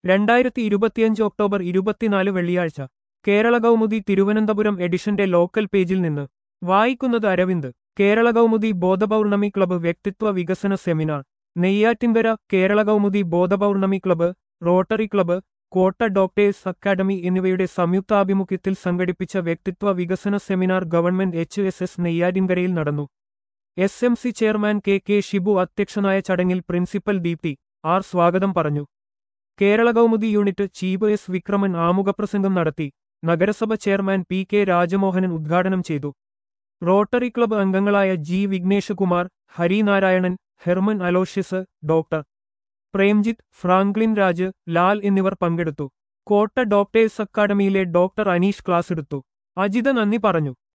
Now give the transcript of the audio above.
രണ്ടായിരത്തി ഇരുപത്തിയഞ്ച് ഒക്ടോബർ ഇരുപത്തിനാല് വെള്ളിയാഴ്ച കേരള കൗമുദി തിരുവനന്തപുരം എഡിഷന്റെ ലോക്കൽ പേജിൽ നിന്ന് വായിക്കുന്നത് അരവിന്ദ് കേരള കൗമുദി ബോധപൗർണമി ക്ലബ്ബ് വ്യക്തിത്വ വികസന seminar Neyyattinkara Kerala Kaumudi Bodhapournami club Rotary club Kotta doctors academy എന്നിവയുടെ സംയുക്താഭിമുഖ്യത്തിൽ സംഘടിപ്പിച്ച വ്യക്തിത്വ വികസന സെമിനാർ ഗവൺമെന്റ് എച്ച് എസ് എസ് നെയ്യാറ്റിൻകരയിൽ നടന്നു S M C chairman K K Shibu അധ്യക്ഷനായ ചടങ്ങിൽ പ്രിൻസിപ്പൽ ദീപ്തി ആർ സ്വാഗതം പറഞ്ഞു Kerala Kaumudi unit chief S Vikraman ആമുഖപ്രസംഗം നടത്തി നഗരസഭ ചെയർമാൻ പി കെ രാജമോഹനൻ ഉദ്ഘാടനം ചെയ്തു റോട്ടറി ക്ലബ്ബ് അംഗങ്ങളായ G Vigneshakumar Harinarayanan Hermann Aloysius doctor Premjith Franklin Raj Lal എന്നിവർ പങ്കെടുത്തു കോട്ട ഡോക്ടേഴ്സ് അക്കാദമിയിലെ ഡോക്ടർ അനീഷ് ക്ലാസ് എടുത്തു അജിത നന്ദി പറഞ്ഞു